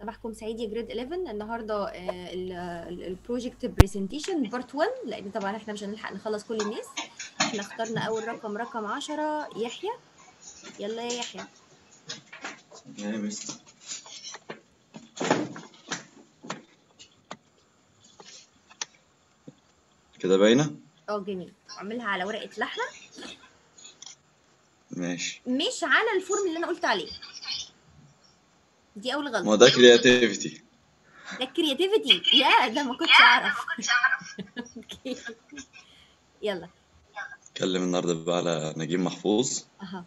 صباحكم سعيد يا جريد 11 النهارده البروجكت برزنتيشن بارت 1 لان طبعا احنا مش هنلحق نخلص كل الناس احنا اخترنا اول رقم رقم 10 يحيى يلا يا يحيى يا مستر كده باينة؟ اه جميل اعملها على ورقه لحمه ماشي مش على الفورم اللي انا قلت عليه دي اول ما هو غلطه ده كرياتيفيتي ده الكرياتيفيتي يا ده ما كنتش اعرف اوكي يلا اتكلم النهاردة بقى على نجيب محفوظ اها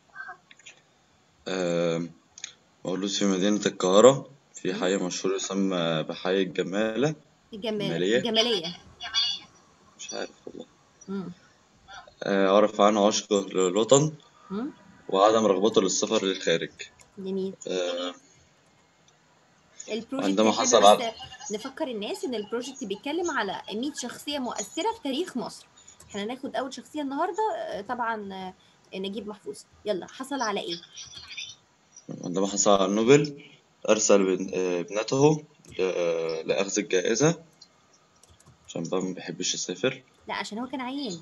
آم، مولود في مدينة القاهرة في حي مشهور يسمى بحي الجمالة الجمال جمالية؟ الجماليه مش عارف والله مم. آه، أعرف عنه عشقه للوطن مم. وعدم رغبته للسفر للخارج جميل آه، البروجكت عندما نحب حصل بس على- نفكر الناس ان البروجكت بيتكلم على 100 شخصيه مؤثره في تاريخ مصر احنا هناخد اول شخصيه النهارده آه، طبعا آه، نجيب محفوظ يلا حصل على ايه عندما حصل على النوبل أرسل بن- آه، ابنته ل- لأخذ الجائزة عشان بقى ما بيحبش يسافر لا عشان هو كان عيان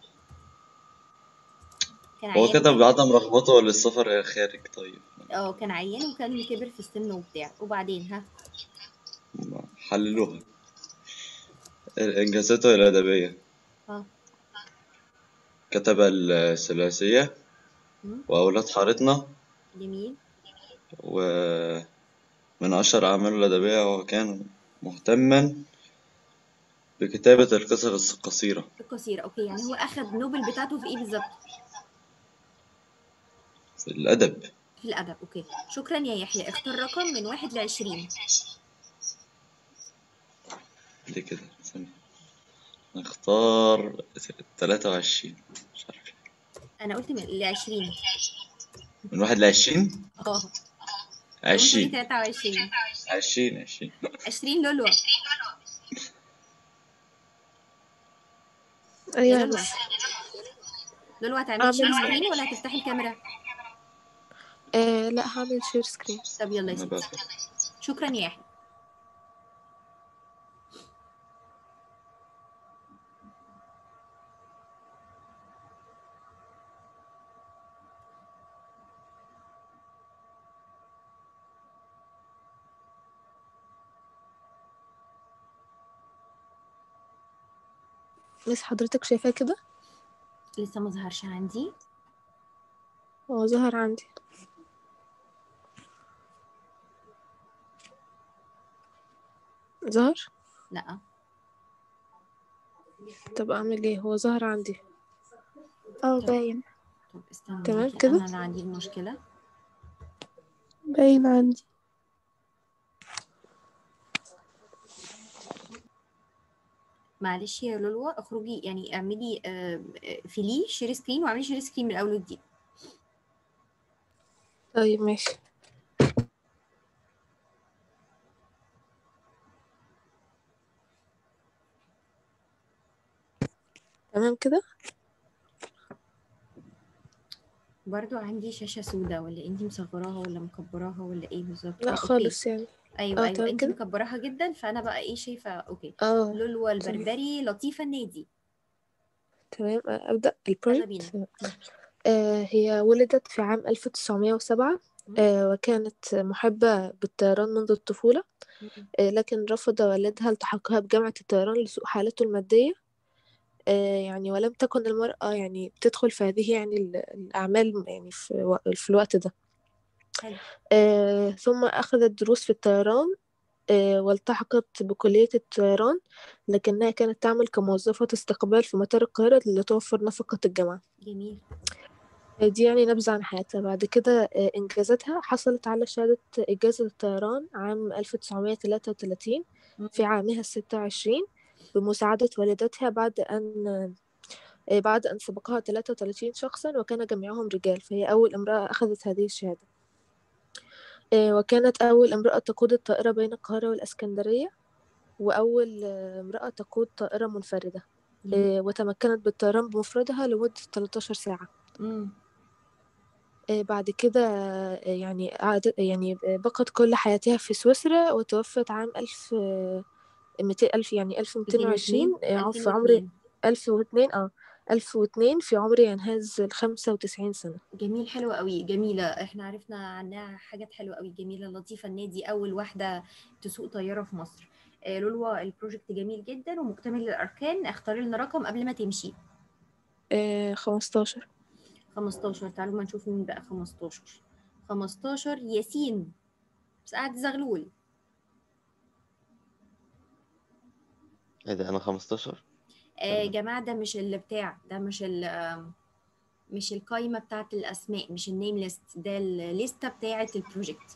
كان هو عيان كتب وكان- عدم رغبته للسفر إلى الخارج طيب اه كان عيان وكان كبر في السن وبتاع وبعدين ها حللوها إنجازاته الأدبية اه كتب الثلاثية مم. وأولاد حارتنا جميل ومن أشهر أعماله الأدبية هو كان مهتما بكتابة القصص القصيرة القصيره اوكي يعني هو اخد نوبل بتاعته في ايه بالظبط في الأدب في الادب اوكي شكرا يا يحيى اختار رقم من واحد لعشرين ليه كده ثانية نختار تلاتة وعشرين مش عارف ليه. انا قلت من لعشرين من واحد لعشرين اه عشرين 23 عشرين عشرين 20 لولو ايوه يا يا لولو مس لولو هتعملي شير أعمل- سكرين ولا هتفتحي الكاميرا آه لا هعمل شير سكرين طب يلا يا أنا ستي بقى شكرا يا يحيى مس حضرتك شايفاه كده لسه ما ظهرش عندي هو ظهر عندي ظهر لا طب اعمل ايه هو ظهر عندي اه باين طب استنى تمام يمكن كده؟ انا اللي عندي المشكله باين عندي معلش يا لولو اخرجي يعني اعملي آه، آه، فيليه شير سكرين واعملي شير سكرين من الاول وجديد طيب ماشي تمام كده برضو عندي شاشه سوداء ولا انتي مصغراها ولا مكبراها ولا ايه بالظبط لا آه، أوكي. خالص يعني ايوه آه، ايوه تمام انتي كده. مكبراها جدا فانا بقى ايه شايفه اوكي اه لولو البربري لطيفه النادي تمام آه، ابدا يلا البروجكت بينا آه هي ولدت في عام 1907 آه وكانت محبة بالطيران منذ الطفولة آه، لكن رفض والدها التحاقها بجامعة الطيران لسوء حالته المادية آه، يعني ولم تكن المرأة يعني بتدخل في هذه يعني ال- الأعمال يعني في, و- في الوقت ده حلو آه، ثم أخذت دروس في الطيران آه، والتحقت بكلية الطيران لكنها كانت تعمل كموظفة استقبال في مطار القاهرة لتوفر نفقة الجامعة جميل آه، دي يعني نبذة عن حياتها بعد كده آه، إنجازاتها حصلت على شهادة إجازة الطيران عام 1933 في عامها الستة وعشرين بمساعدة والدتها بعد أن آه، بعد أن سبقها 33 شخصا وكان جميعهم رجال فهي أول امرأة أخذت هذه الشهادة آه، وكانت أول امرأة تقود الطائرة بين القاهرة والإسكندرية وأول آه، امرأة تقود طائرة منفردة جميل. آه، وتمكنت بالطيران بمفردها لمدة 13 ساعة مم. آه، بعد كده آه، يعني قعدت يعني بقت كل حياتها في سويسرا وتوفت عام ألف ميتين ألف يعني ألف ميتين وعشرين 202 في عمر 2002 ألف واتنين اه ألف واتنين في عمر ينهز الخمسة وتسعين سنة جميل حلو قوي جميلة احنا عرفنا عنها حاجات حلوة قوي جميلة لطيفة ان هي دي اول واحدة تسوق طيارة في مصر آه، لولوا البروجكت جميل جدا ومكتمل الاركان اختاري لنا رقم قبل ما تمشي آه، خمستاشر 15 تعالوا ما نشوف مين بقى 15 15 ياسين سعد زغلول ايه ده انا 15 آه يا تمام جماعة ده مش اللي بتاع ده مش ال آم، مش القايمة بتاعت الأسماء مش النيم ليست ده الليستة بتاعت البروجكت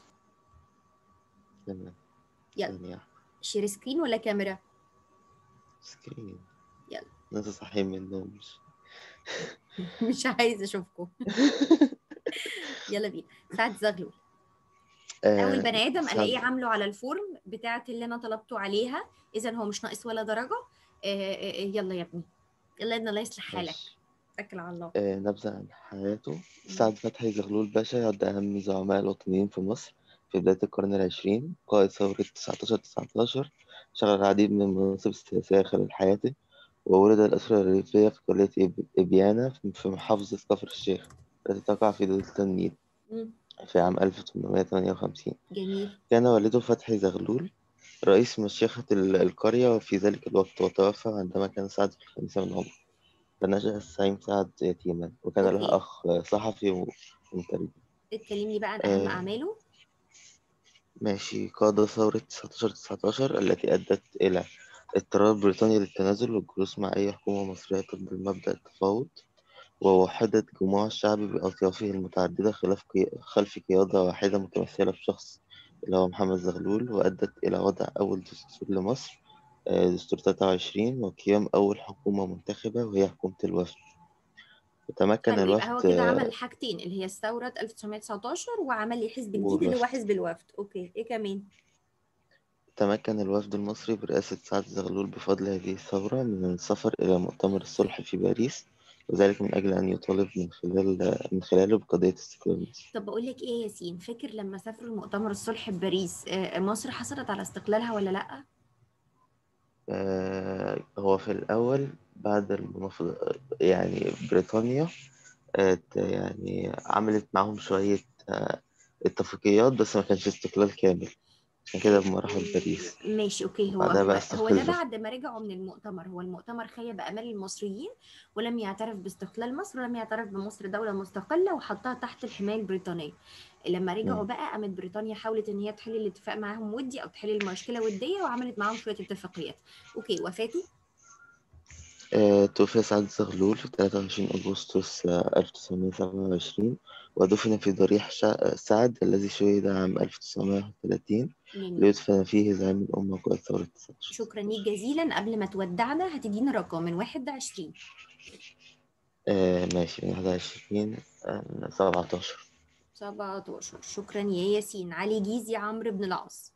تمام يلا ثانية شير سكرين ولا كاميرا سكرين يلا لسه صاحيين من النوم مش مش عايزة أشوفكم يلا بينا سعد زغلول أول آه بني آدم سعد ألاقيه عامله على الفورم بتاعت اللي أنا طلبته عليها إذا هو مش ناقص ولا درجة آه آه آه، يلا يا ابني يلا يا ابني الله يصلح حالك ماشي اتكل على الله آه نبذة عن حياته مم. سعد فتحي زغلول باشا يعد أهم زعماء الوطنيين في مصر في بداية القرن العشرين قائد ثورة 19 19 شغل العديد من المناصب السياسية خلال حياته وولد الأسرة الريفية في قرية إب- إبيانا في محافظة كفر الشيخ التي تقع في دلتا النيل مم. في عام 1858 جميل كان والده فتحي زغلول رئيس مشيخة ال- القرية في ذلك الوقت وتوفى عندما كان سعد في الخامسة من عمره فنشأ الزعيم سعد يتيما وكان له أوكي أخ صحفي ومترجم اتكلمني بقى عن أهم آه أعماله ماشي قاد ثورة 19 19 التي أدت إلى اضطرار بريطانيا للتنازل والجلوس مع أي حكومة مصرية تقبل مبدأ التفاوض ووحدت جموع الشعب بأطيافه المتعددة خلاف قي... خلف قيادة واحدة متمثلة في شخص اللي هو محمد زغلول وأدت إلى وضع أول دستور لمصر آه، دستور 23 وقيام أول حكومة منتخبة وهي حكومة الوفد وتمكن حلو يبقى هو الوفد كده عمل آه، الحاجتين اللي هي ثورة 1919 وعمل لي حزب جديد اللي هو والوفد حزب الوفد اوكي ايه كمان تمكن الوفد المصري برئاسة سعد زغلول بفضل هذه الثورة من السفر إلى مؤتمر الصلح في باريس وذلك من أجل أن يطالب من خلال من خلاله بقضية استقلال مصر طب بقول لك ايه يا ياسين فاكر لما سافروا المؤتمر الصلح بباريس آه، مصر حصلت على استقلالها ولا لا آه، هو في الأول بعد المنافضة يعني بريطانيا آه، ت- يعني عملت معاهم شوية آه، اتفاقيات بس ما كانش استقلال كامل عشان كده لما راحوا لباريس ماشي اوكي هو بعدها هو بقى هو ده استقلوا بعد ما رجعوا من المؤتمر هو المؤتمر خيب امال المصريين ولم يعترف باستقلال مصر ولم يعترف بمصر دولة مستقلة وحطها تحت الحماية البريطانية لما رجعوا مم. بقى قامت بريطانيا حاولت ان هي تحل الاتفاق معاهم ودي او تحل المشكلة ودية وعملت معاهم شوية اتفاقيات اوكي وفاته آه، توفي سعد زغلول في 23 أغسطس آه، 1927 ودفن في ضريح شع- سعد الذي شهد عام 1931 جميل ليدفن فيه زعيم الأمة وقائد ثورة 19 شكرا ليك جزيلا قبل ما تودعنا هتدينا رقم من واحد لعشرين آه ماشي من 21 آه 17 17 شكرا يا ياسين علي جيزي عمرو بن العاص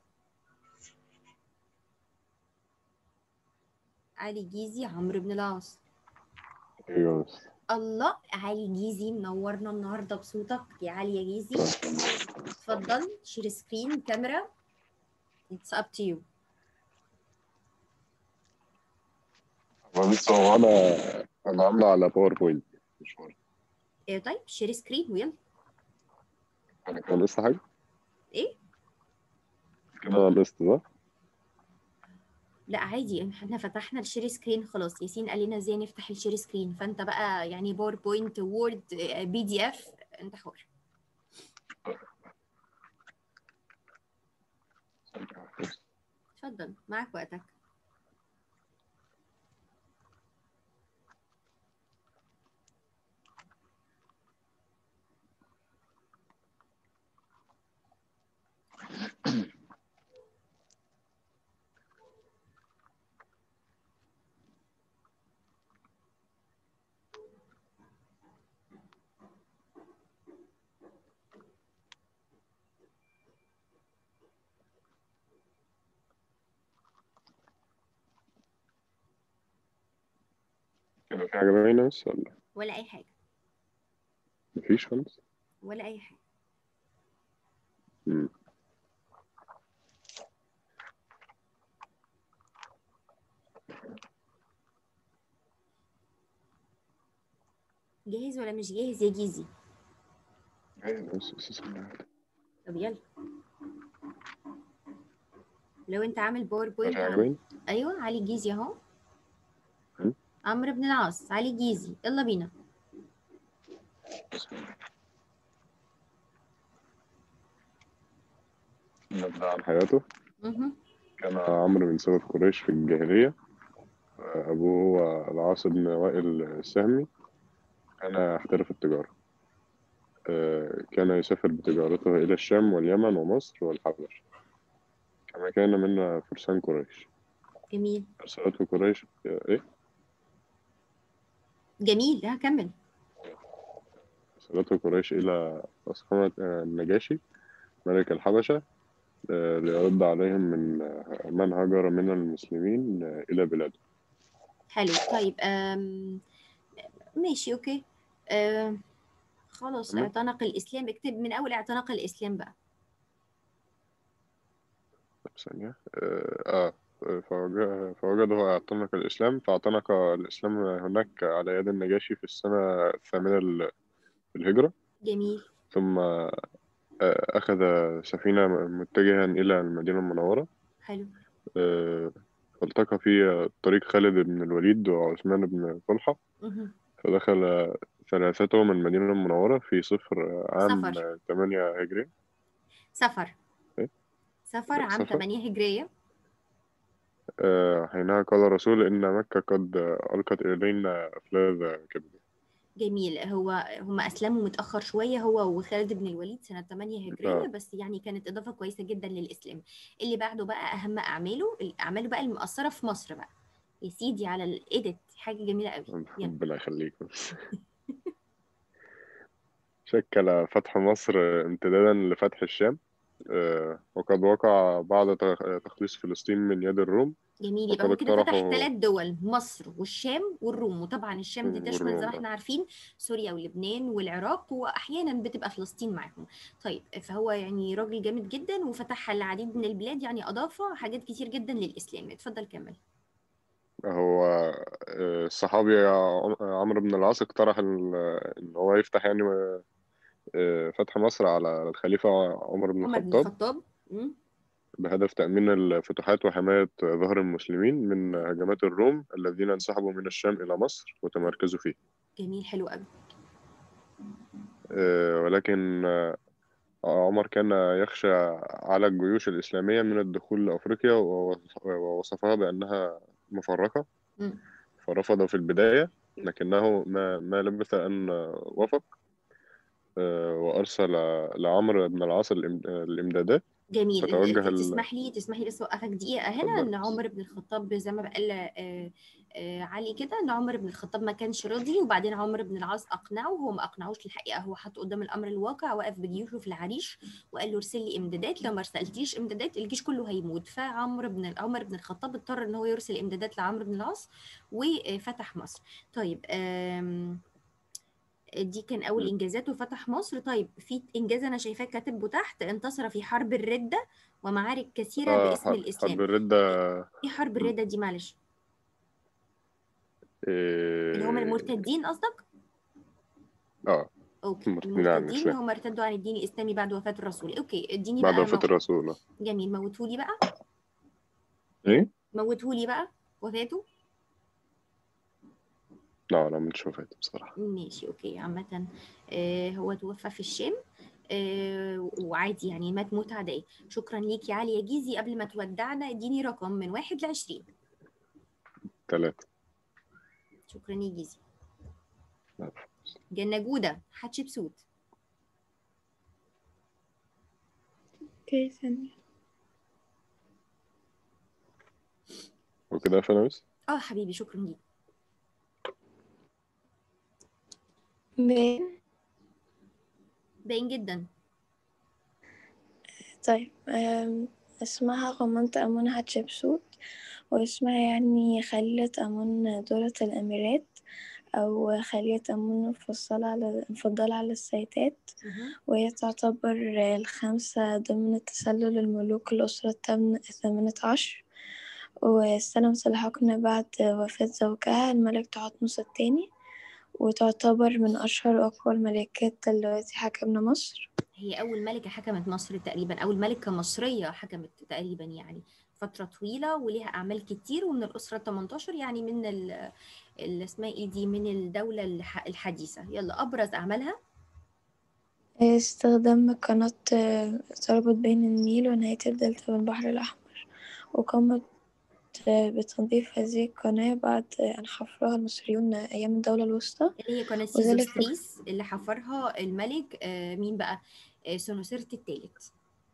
علي جيزي عمرو بن العاص ايوه بس الله علي جيزي منورنا النهارده بصوتك يا علي يا جيزي اتفضل شير سكرين كاميرا اتس اب تو يو بس هو انا انا عامله على باوربوينت مش وورد ايه طيب شير سكرين ويلا انا كان لسه حاجه ايه كده لسه صح لا عادي احنا فتحنا الشير سكرين خلاص ياسين قال لنا ازاي نفتح الشير سكرين فانت بقى يعني باوربوينت وورد بي دي اف انت حر اتفضل معاك وقتك كده في حاجه باينه بس ولا ولا اي حاجه مفيش خالص ولا اي حاجه مم. جاهز ولا مش جاهز يا جيزي بس- بس- بس- طب يلا لو انت عامل باوربوينت ماشي عم- عجباني ايوه علي جيزي اهو هم؟ عمرو بن العاص علي جيزي يلا بينا نبذة عن حياته مهم. كان عمرو من سبط قريش في الجاهلية أبوه هو العاص بن وائل السهمي كان يحترف التجارة آه، كان يسافر بتجارته إلى الشام واليمن ومصر والحبش كما كان من فرسان قريش جميل أرسلته قريش إيه؟ جميل ها كمل أرسلته قريش إلى أسقمة آه، النجاشي ملك الحبشة آه، ليرد عليهم من آه، من هاجر من المسلمين آه، إلى بلاده حلو طيب أم... ماشي اوكي أم... خلاص تمام. اعتنق الاسلام اكتب من اول اعتنق الاسلام بقى طب ثانية آه, آه فوج- فوجده اعتنق الإسلام فاعتنق الإسلام هناك على يد النجاشي في السنة الثامنة ل- للهجرة جميل ثم آه أخذ سفينة متجها إلى المدينة المنورة حلو آه فالتقى في الطريق خالد بن الوليد وعثمان بن طلحة مهم. فدخل ثلاثتهم المدينة المنورة في صفر عام صفر. 8 هجري سفر إيه؟ سفر لا، عام سفر. 8 هجرية آه حينها قال الرسول إن مكة قد ألقت إلينا أفلاذ كبد جميل هو هم أسلموا متأخر شوية هو وخالد بن الوليد سنة 8 هجرية آه. بس يعني كانت إضافة كويسة جدا للإسلام اللي بعده بقى أهم أعماله الأعمال بقى المؤثرة في مصر بقى يا سيدي على الإيديت حاجة جميلة قوي يلا ربنا يخليك شكل فتح مصر امتدادا لفتح الشام آه، وقد وقع بعد تخ- تخليص فلسطين من يد الروم جميل يبقى وقد هو كده فتح اقترحوا- ثلاث دول مصر والشام والروم وطبعا الشام دي تشمل زي والروم ما بقى. احنا عارفين سوريا ولبنان والعراق واحيانا بتبقى فلسطين معاهم طيب فهو يعني راجل جامد جدا وفتح العديد من البلاد يعني اضاف حاجات كتير جدا للاسلام اتفضل كمل هو آه، الصحابي عم- عمرو بن العاص اقترح ال- ان هو يفتح يعني آه، فتح مصر على الخليفة عمر بن عمر بن الخطاب الخطاب مم. بهدف تأمين الفتوحات وحماية ظهر المسلمين من هجمات الروم الذين انسحبوا من الشام إلى مصر وتمركزوا فيه جميل حلو قوي آه، ولكن آه، عمر كان يخشى على الجيوش الإسلامية من الدخول لأفريقيا ووصف- ووصفها بأنها مفرقة مم. فرفض في البداية لكنه ما, ما لبث أن وافق آه، وأرسل لعمرو بن العاص الإم- الإمدادات جميل فتوجه ال- تسمح لي تسمح لي بس اوقفك دقيقه هنا اتفضل. ان عمر بن الخطاب زي ما قال آه، آه، علي كده ان عمر بن الخطاب ما كانش راضي وبعدين عمر بن العاص اقنعه هو ما اقنعوش الحقيقه هو حط قدام الامر الواقع وقف بجيوشه في العريش وقال له ارسل لي امدادات لو ما ارسلتيش امدادات الجيش كله هيموت فعمر بن عمر بن الخطاب اضطر ان هو يرسل امدادات لعمرو بن العاص وفتح مصر طيب آم، دي كان اول م. انجازاته فتح مصر طيب في انجاز انا شايفاه كاتبه تحت انتصر في حرب الردة ومعارك كثيرة آه، باسم حرب الاسلام الردة ايه حرب م. الردة دي معلش آه، اللي هم المرتدين قصدك اه اوكي المرتدين عن المرتدين اللي الإسلام هم ارتدوا عن الدين الاسلامي بعد وفاة الرسول اوكي اديني بعد بقى وفاة مو... الرسول آه. جميل موتهولي بقى إيه؟ موتهولي بقى وفاته لا لا مش وفاة بصراحة ماشي اوكي عامة آه هو توفى في الشام آه وعادي يعني مات موت عادية شكرا ليك يا علي يا جيزي قبل ما تودعنا اديني رقم من واحد لعشرين ثلاثة شكرا يا جيزي لا. جنة جودة حتشبسوت اوكي ثانية وكده يا فنوس اه حبيبي شكرا ليك باين باين جدا طيب أم، اسمها قمنت أمون حتشبسوت واسمها يعني خليلة أمون دولة الأميرات أو خلية أمون مفصلة على مفضلة على السيدات مهم. وهي تعتبر الخامسة ضمن تسلل الملوك الأسرة الثامنة الثامنة عشر واستلمت الحكم بعد وفاة زوجها الملك تحتمس الثاني وتعتبر من أشهر وأقوى الملكات اللواتي حكمن مصر هي أول ملكة حكمت مصر تقريبا أول ملكة مصرية حكمت تقريبا يعني فترة طويلة وليها أعمال كتير ومن الأسرة 18 يعني من ال اللي اسمها إيه دي من الدولة الح- الحديثة يلا أبرز أعمالها استخدام قناة تربط بين النيل ونهاية الدلتا بالبحر الأحمر وقامت بتنظيف هذه القناة بعد أن حفرها المصريون أيام الدولة الوسطى اللي هي قناة وذلك سيزوستريس اللي حفرها الملك آه، مين بقى آه، سونوسرت الثالث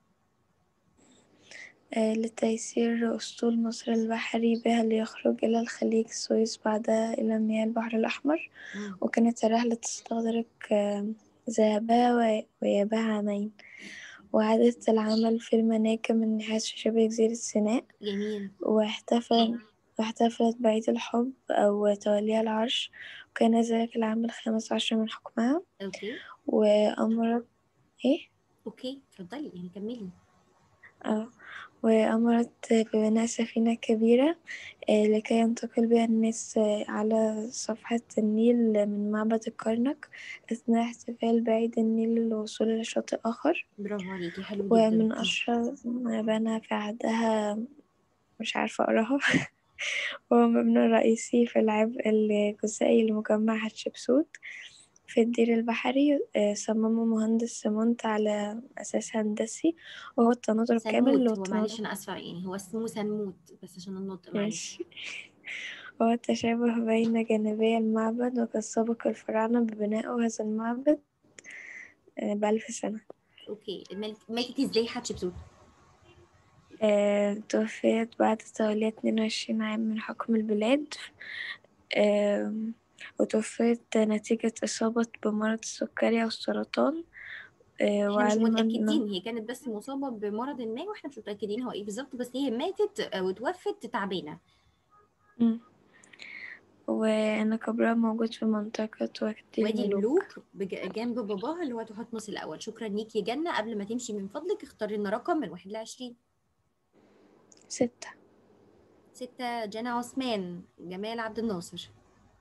آه، لتيسير أسطول مصر البحري بها ليخرج إلى الخليج السويس بعدها إلى مياه البحر الأحمر وكانت الرحلة تستغرق آه، ذهابها و- وإيابها عامين وعادت العمل في المناجم النحاس في شبه جزيرة سيناء جميل واحتفل واحتفلت بعيد الحب أو توليها العرش وكان ذلك العام الخامس عشر من حكمها أوكي وأمرت إيه؟ أوكي اتفضلي يعني كملي آه. وأمرت ببناء سفينة كبيرة آه، لكي ينتقل بها الناس آه، على صفحة النيل من معبد الكرنك أثناء احتفال بعيد النيل للوصول إلى شاطئ آخر برافو عليكي حلو جدا ومن مم. أشهر ما بنى في عهدها مش عارفة أقراها هو مبنى رئيسي في العبء الجزائي لمجمع حتشبسوت في الدير البحري آه، صممه مهندس سمونت على أساس هندسي وهو التناظر الكامل سنموت هو والتناظر معلش أنا آسفة يعني هو اسمه سنموت بس عشان النطق معلش ماشي هو التشابه بين جانبي المعبد وقد سبق الفراعنة ببنائه هذا المعبد آه، بألف سنة أوكي الملك- ماتت إزاي حتشبسوت آه، توفيت بعد توليها 22 عام من حكم البلاد آم، وتوفيت نتيجة إصابة بمرض السكري أو السرطان آه، احنا مش وعلما إنه- متأكدين هي كانت بس مصابة بمرض ما واحنا مش متأكدين هو ايه بالظبط بس هي ماتت آه، وتوفت تعبانة مم. وأن قبرها موجود في منطقة وادي وادي الملوك الملوك بج- جنب باباها اللي هو تحتمس الأول شكرا ليك يا جنة قبل ما تمشي من فضلك اختاري لنا رقم من واحد لعشرين ستة ستة جنى عثمان جمال عبد الناصر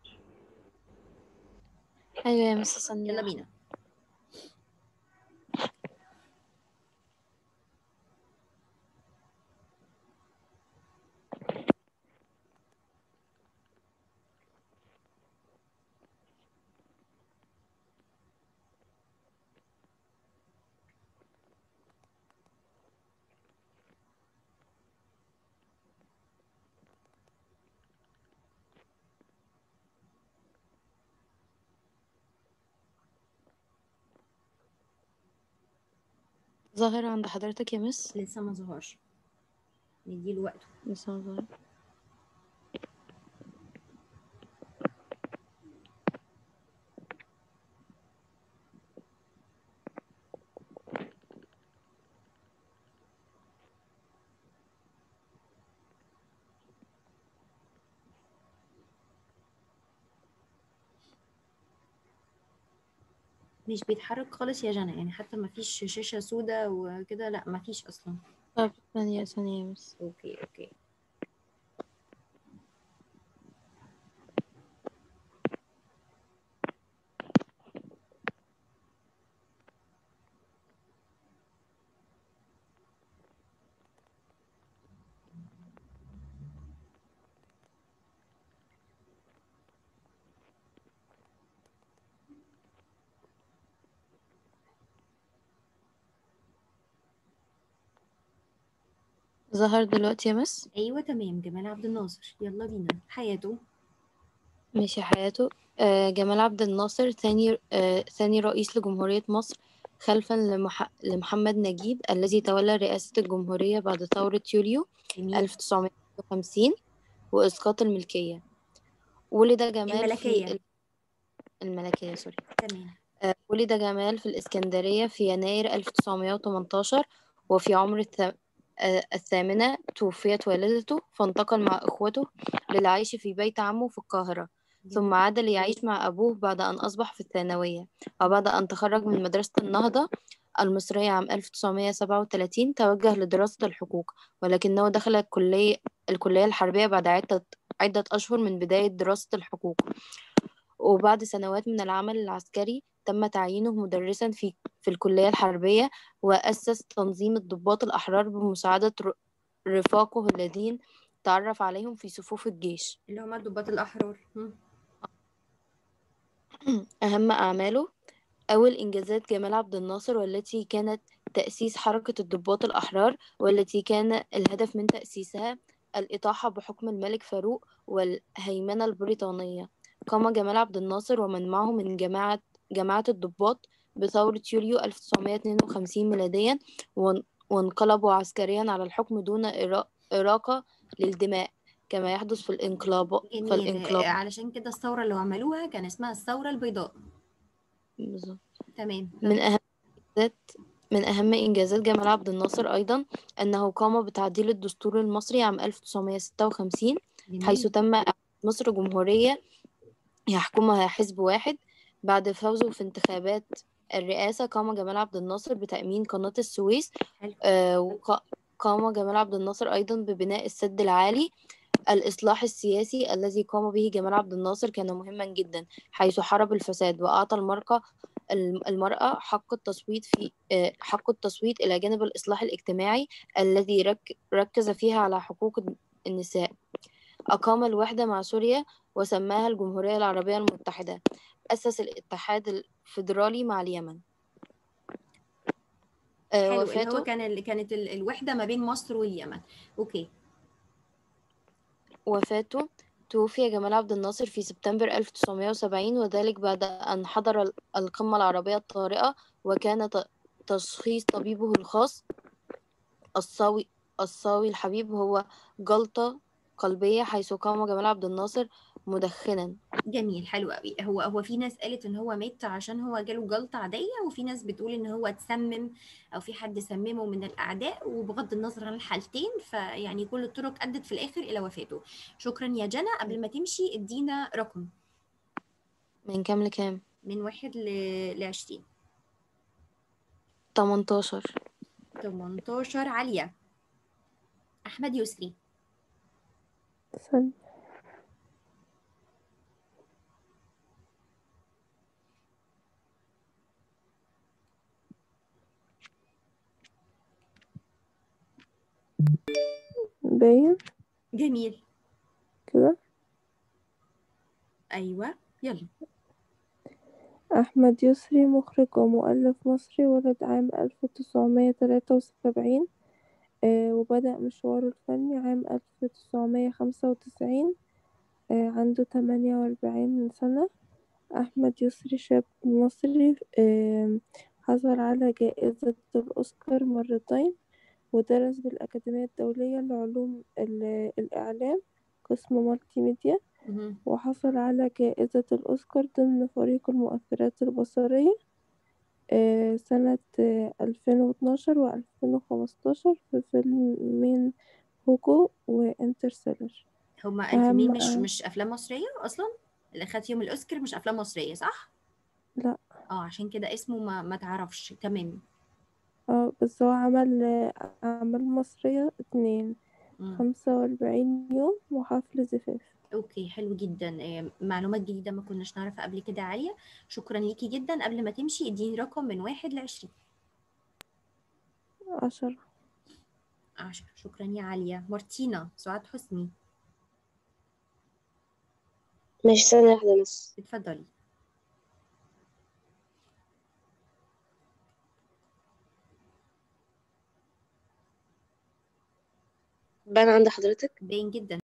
أيوة يا مس يلا ثانية بينا ظاهر عند حضرتك يا مس لسه ما ظهرش نديله وقته لسه ما ظهر مش بيتحرك خالص يا جنى يعني حتى ما فيش شاشة سودة وكده لا ما فيش أصلا طب ثانية ثانية يا مس اوكي اوكي ظهر دلوقتي يا مس ايوه تمام جمال عبد الناصر يلا بينا حياته ماشي حياته آه جمال عبد الناصر ثاني آه ثاني رئيس لجمهورية مصر خلفا لمح... لمحمد نجيب الذي تولى رئاسة الجمهورية بعد ثورة يوليو جميل 1950 وإسقاط الملكية ولد جمال الملكية. في ال- الملكية سوري تمام آه، ولد جمال في الإسكندرية في يناير 1918 وفي عمر الث... آه، الثامنة توفيت والدته فانتقل مع إخوته للعيش في بيت عمه في القاهرة ثم عاد ليعيش مع أبوه بعد أن أصبح في الثانوية وبعد أن تخرج من مدرسة النهضة المصرية عام 1937 توجه لدراسة الحقوق ولكنه دخل الكلية الكلية الحربية بعد عدة عدة أشهر من بداية دراسة الحقوق وبعد سنوات من العمل العسكري تم تعيينه مدرسا في في الكلية الحربية وأسس تنظيم الضباط الأحرار بمساعدة ر- رفاقه الذين تعرف عليهم في صفوف الجيش اللي هما الضباط الأحرار مم. أهم أعماله أول إنجازات جمال عبد الناصر والتي كانت تأسيس حركة الضباط الأحرار والتي كان الهدف من تأسيسها الإطاحة بحكم الملك فاروق والهيمنة البريطانية قام جمال عبد الناصر ومن معه من جماعة جماعة الضباط بثورة يوليو 1952 ميلاديا وان- وانقلبوا عسكريا على الحكم دون إرا- إراقة للدماء كما يحدث في الانقلاب في جميل الانقلاب آه، علشان كده الثورة اللي عملوها كان اسمها الثورة البيضاء بالظبط. تمام من أهم إنجازات من أهم إنجازات جمال عبد الناصر أيضا أنه قام بتعديل الدستور المصري عام 1956 حيث جميل تم إعادة مصر جمهورية يحكمها حزب واحد بعد فوزه في انتخابات الرئاسة قام جمال عبد الناصر بتأمين قناة السويس حلو آه، وق- قام جمال عبد الناصر أيضا ببناء السد العالي الإصلاح السياسي الذي قام به جمال عبد الناصر كان مهما جدا حيث حارب الفساد وأعطى المرأة المرأة حق التصويت في آه، حق التصويت إلى جانب الإصلاح الاجتماعي الذي رك ركز فيها على حقوق النساء أقام الوحدة مع سوريا وسماها الجمهورية العربية المتحدة أسس الاتحاد الفيدرالي مع اليمن آه، حلو اللي هو وفاته كان اللي كانت ال- الوحدة ما بين مصر واليمن اوكي وفاته توفي جمال عبد الناصر في سبتمبر 1970 وذلك بعد أن حضر ال- القمة العربية الطارئة وكان ت- تشخيص طبيبه الخاص الصاوي الصاوي الحبيب هو جلطة قلبية حيث قام جمال عبد الناصر مدخنا جميل حلو قوي هو هو في ناس قالت ان هو مات عشان هو جاله جلطة عادية وفي ناس بتقول ان هو اتسمم او في حد سممه من الاعداء وبغض النظر عن الحالتين فيعني كل الطرق ادت في الاخر الى وفاته شكرا يا جنى قبل ما تمشي ادينا رقم من كام لكام من واحد ل 20 18 18 عالية احمد يسري استنى باين جميل كده ايوه يلا أحمد يسري مخرج ومؤلف مصري ولد عام ألف تسعمية تلاتة وسبعين وبدأ مشواره الفني عام ألف تسعمية خمسة وتسعين عنده تمانية وأربعين سنة أحمد يسري شاب مصري آه، حصل على جائزة الأوسكار مرتين ودرس بالأكاديمية الدولية لعلوم ال- الإعلام قسم مالتي ميديا مهم. وحصل على جائزة الأوسكار ضمن فريق المؤثرات البصرية آه، سنة ألفين واتناشر وألفين وخمستاشر في فيلمين هوجو وانترستيلر هما الفيلمين أهم مش مش افلام مصريه اصلا اللي خدت يوم الاوسكار مش افلام مصريه صح لا اه عشان كده اسمه ما, ما تعرفش تمام اه بس هو عمل آه، أعمال مصرية اتنين مم. خمسة وأربعين يوم وحفل زفاف اوكي حلو جدا آه، معلومات جديده ما كناش نعرفها قبل كده عاليه شكرا ليكي جدا قبل ما تمشي اديني رقم من واحد لعشرين عشرة عشرة شكرا يا عاليه مارتينا سعاد حسني ماشي ثانية واحدة بس اتفضلي بان عند حضرتك باين جدا